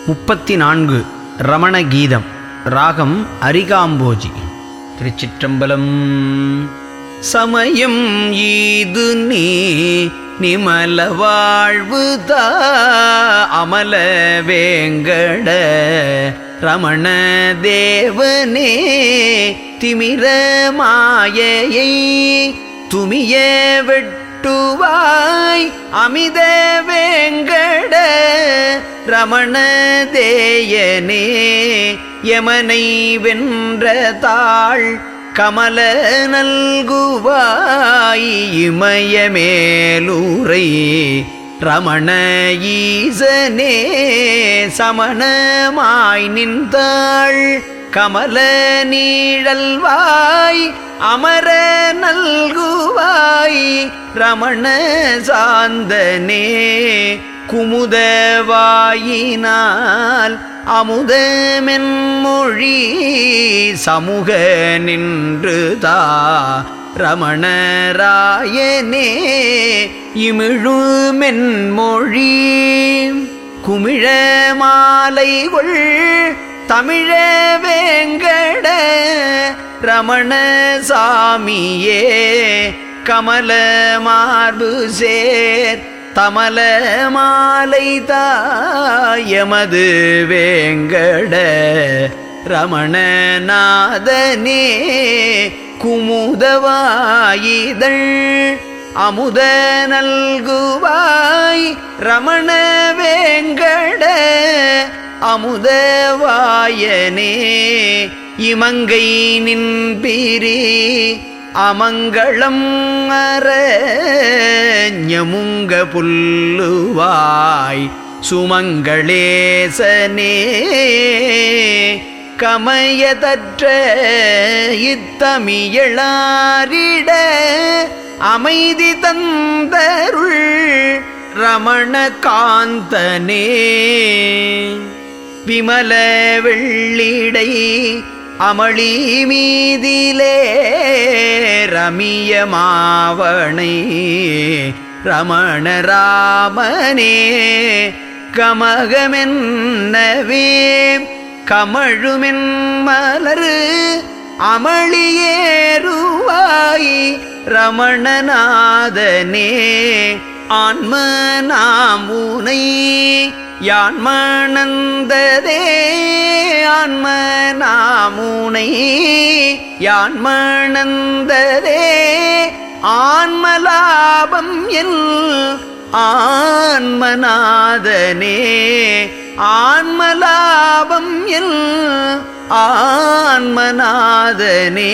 முப்பத்தி நான்கு ரமண கீதம் ராகம் அரிகாம்போஜி திருச்சிற்றம்பலம் சமயம் ஈது நீ நிமல வாழ்வு தா அமல வேங்கட ரமண தேவனே திமிர மாயையை துமிய வெட்டுவாய் அமித வேங்கட ரமண தேயனே யமனை வென்ற தாள் கமல நல்குவாய் இமயமேலூரை ரமண ஈசனே சமணமாய் நின்றாள் கமல நீழல்வாய் அமர நல்குவாய் ரமண சாந்தனே குமுதவாயினால் அமுதமென்மொழி சமூக நின்றுதா ரமணராயனே இமிழுமென்மொழி குமிழ மாலைகொள் தமிழ வேங்கட ரமண சாமியே கமல மார்பு சேர் தமல மாலை தாயமது வேங்கட ரமணநாதனே குமுதவாயிதழ் அமுத நல்குவாய் ரமண வேங்கட அமுதவாயனே இமங்கை நின்பிரி அமங்களம் அரஞமுங்க புல்லுவாய் சுமங்களேசனே கமயதற்ற இத்தமியளாரிட அமைதி தந்தருள் ரமண காந்தனே விமல வெள்ளிடை அமளி மீதிலே ரமிய மாவனை ரமணராமனே கமகமென்னவே கமழுமென் மலரு அமளியேறுவாய் ரமணநாதனே ஆன்ம நாம் உனை யான்மணந்ததே ஆன்ம நாமுனை யான்மணந்ததே ஆன்மலாபம் என் ஆன்மநாதனே ஆன்மலாபம் என் ஆன்மநாதனே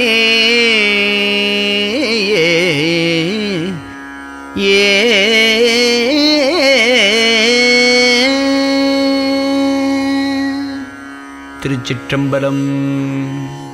ஏ திருச்சிற்றம்பலம்